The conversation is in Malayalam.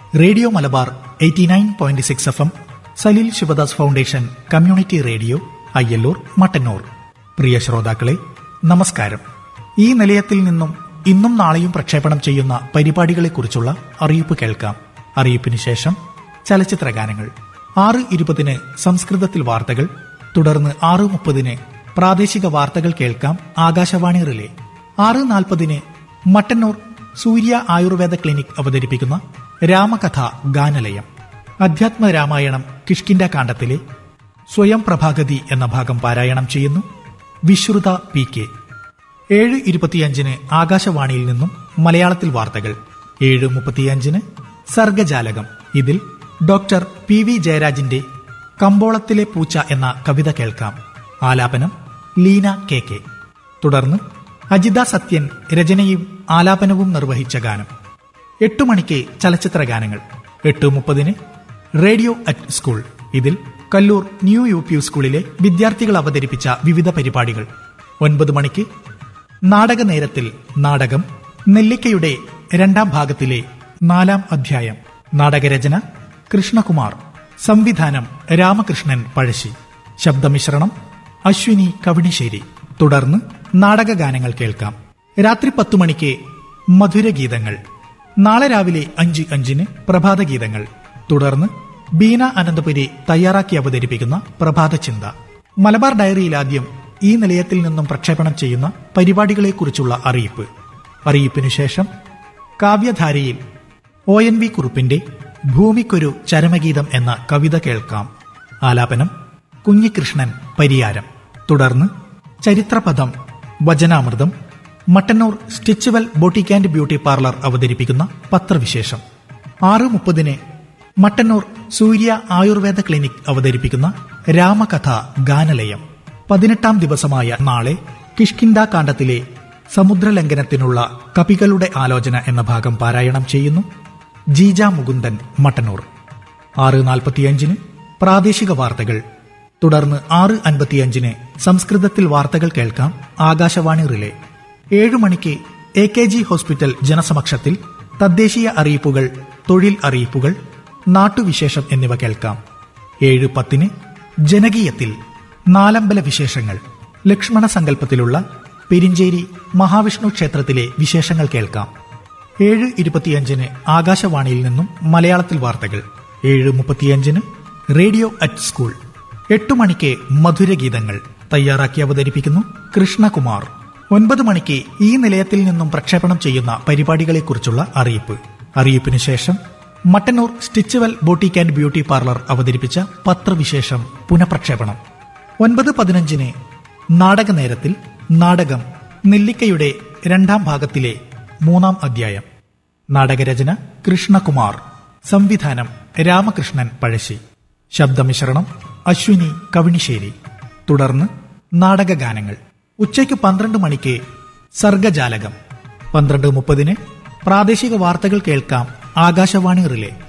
radio Malabar eighty nine point six F M Saleel Shivadas foundation community radio Ayyallur Mattannur പ്രിയ ശ്രോതാക്കളെ നമസ്കാരം ഈ നിലയത്തിൽ നിന്നും ഇന്നും നാളെയും പ്രക്ഷേപണം ചെയ്യുന്ന പരിപാടികളെക്കുറിച്ചുള്ള അറിയിപ്പ് കേൾക്കാം അറിയിപ്പിന് ശേഷം ചലച്ചിത്ര ഗാനങ്ങൾ ആറ് ഇരുപതിന് സംസ്കൃതത്തിൽ വാർത്തകൾ തുടർന്ന് ആറ് മുപ്പതിന് പ്രാദേശിക വാർത്തകൾ കേൾക്കാം ആകാശവാണി റിലേ ആറ് നാൽപ്പതിന് മട്ടന്നൂർ സൂര്യ ആയുർവേദ ക്ലിനിക് അവതരിപ്പിക്കുന്ന രാമകഥ ഗാനലയം അധ്യാത്മ രാമായണം കിഷ്കിന്റെ കാണ്ഡത്തിലെ സ്വയം പ്രഭാഗതി എന്ന ഭാഗം പാരായണം ചെയ്യുന്നു വിശ്രുത പി കെ ഏഴ് ഇരുപത്തിയഞ്ചിന് ആകാശവാണിയിൽ നിന്നും മലയാളത്തിൽ വാർത്തകൾ ഏഴ് മുപ്പത്തിയഞ്ചിന് സർഗജാലകം ഇതിൽ ഡോക്ടർ പി വി ജയരാജിന്റെ കമ്പോളത്തിലെ പൂച്ച എന്ന കവിത കേൾക്കാം ആലാപനം ലീന കെ കെ തുടർന്ന് അജിത സത്യൻ രചനയും ആലാപനവും നിർവഹിച്ച ഗാനം എട്ടു മണിക്ക് ചലച്ചിത്ര ഗാനങ്ങൾ എട്ട് മുപ്പതിന് റേഡിയോ അറ്റ് സ്കൂൾ ഇതിൽ കല്ലൂർ ന്യൂ യു പി സ്കൂളിലെ വിദ്യാർത്ഥികൾ അവതരിപ്പിച്ച വിവിധ പരിപാടികൾ ഒൻപത് മണിക്ക് നാടക നേരത്തിൽ നാടകം നെല്ലിക്കയുടെ രണ്ടാം ഭാഗത്തിലെ നാലാം അധ്യായം നാടകരചന കൃഷ്ണകുമാർ സംവിധാനം രാമകൃഷ്ണൻ പഴശ്ശി ശബ്ദമിശ്രണം അശ്വിനി കവിണിശ്ശേരി തുടർന്ന് നാടകഗാനങ്ങൾ കേൾക്കാം രാത്രി പത്തു മണിക്ക് മധുരഗീതങ്ങൾ നാളെ രാവിലെ അഞ്ച് അഞ്ചിന് പ്രഭാതഗീതങ്ങൾ തുടർന്ന് ബീന അനന്തപുരി തയ്യാറാക്കി അവതരിപ്പിക്കുന്ന പ്രഭാത ചിന്ത മലബാർ ഡയറിയിൽ ആദ്യം ഈ നിലയത്തിൽ നിന്നും പ്രക്ഷേപണം ചെയ്യുന്ന പരിപാടികളെക്കുറിച്ചുള്ള അറിയിപ്പ് അറിയിപ്പിനു ശേഷം കാവ്യധാരയിൽ ഒ എൻ വി കുറുപ്പിന്റെ ഭൂമിക്കൊരു ചരമഗീതം എന്ന കവിത കേൾക്കാം ആലാപനം കുഞ്ഞികൃഷ്ണൻ പരിയാരം തുടർന്ന് ചരിത്രപദം വചനാമൃതം Mattannur Stitchual boutique and beauty parlour അവതരിപ്പിക്കുന്ന പത്രവിശേഷം ആറ് മുപ്പതിന് മട്ടന്നൂർ സൂര്യ ആയുർവേദ ക്ലിനിക് അവതരിപ്പിക്കുന്ന രാമകഥ ഗാനലയം പതിനെട്ടാം ദിവസമായ നാളെ കിഷ്കിന്ദ കാണ്ഡത്തിലെ സമുദ്രലംഘനത്തിനുള്ള കപികളുടെ ആലോചന എന്ന ഭാഗം പാരായണം ചെയ്യുന്നു ജീജ മുകുന്ദൻ മട്ടന്നൂർ ആറ് നാൽപ്പത്തിയഞ്ചിന് പ്രാദേശിക വാർത്തകൾ തുടർന്ന് ആറ് അൻപത്തിയഞ്ചിന് സംസ്കൃതത്തിൽ വാർത്തകൾ കേൾക്കാം ആകാശവാണി റിലേ ഏഴു മണിക്ക് എ കെ ജി ഹോസ്പിറ്റൽ ജനസമക്ഷത്തിൽ തദ്ദേശീയ അറിയിപ്പുകൾ തൊഴിൽ അറിയിപ്പുകൾ നാട്ടുവിശേഷം എന്നിവ കേൾക്കാം ഏഴ് പത്തിന് ജനകീയത്തിൽ നാലമ്പല വിശേഷങ്ങൾ ലക്ഷ്മണ സങ്കല്പത്തിലുള്ള പെരിഞ്ചേരി മഹാവിഷ്ണു ക്ഷേത്രത്തിലെ വിശേഷങ്ങൾ കേൾക്കാം ഏഴ് ഇരുപത്തിയഞ്ചിന് ആകാശവാണിയിൽ നിന്നും മലയാളത്തിൽ വാർത്തകൾ ഏഴ് മുപ്പത്തിയഞ്ചിന് റേഡിയോ അറ്റ് സ്കൂൾ എട്ടു മണിക്ക് മധുരഗീതങ്ങൾ തയ്യാറാക്കി അവതരിപ്പിക്കുന്നു കൃഷ്ണകുമാർ ഒൻപത് മണിക്ക് ഈ നിലയത്തിൽ നിന്നും പ്രക്ഷേപണം ചെയ്യുന്ന പരിപാടികളെക്കുറിച്ചുള്ള അറിയിപ്പ് അറിയിപ്പിന് ശേഷം Mattannur Stitchual boutique and beauty parlour അവതരിപ്പിച്ച പത്രവിശേഷം പുനഃപ്രക്ഷേപണം ഒൻപത് പതിനഞ്ചിന് നാടക നേരത്തിൽ നാടകം നെല്ലിക്കയുടെ രണ്ടാം ഭാഗത്തിലെ മൂന്നാം അധ്യായം നാടകരചന കൃഷ്ണകുമാർ സംവിധാനം രാമകൃഷ്ണൻ പഴശ്ശി ശബ്ദമിശ്രണം അശ്വിനി കവിണിശ്ശേരി തുടർന്ന് നാടകഗാനങ്ങൾ ഉച്ചയ്ക്ക് പന്ത്രണ്ട് മണിക്ക് സർഗജാലകം പന്ത്രണ്ട് മുപ്പതിന് പ്രാദേശിക വാർത്തകൾ കേൾക്കാം ആകാശവാണി റിലേ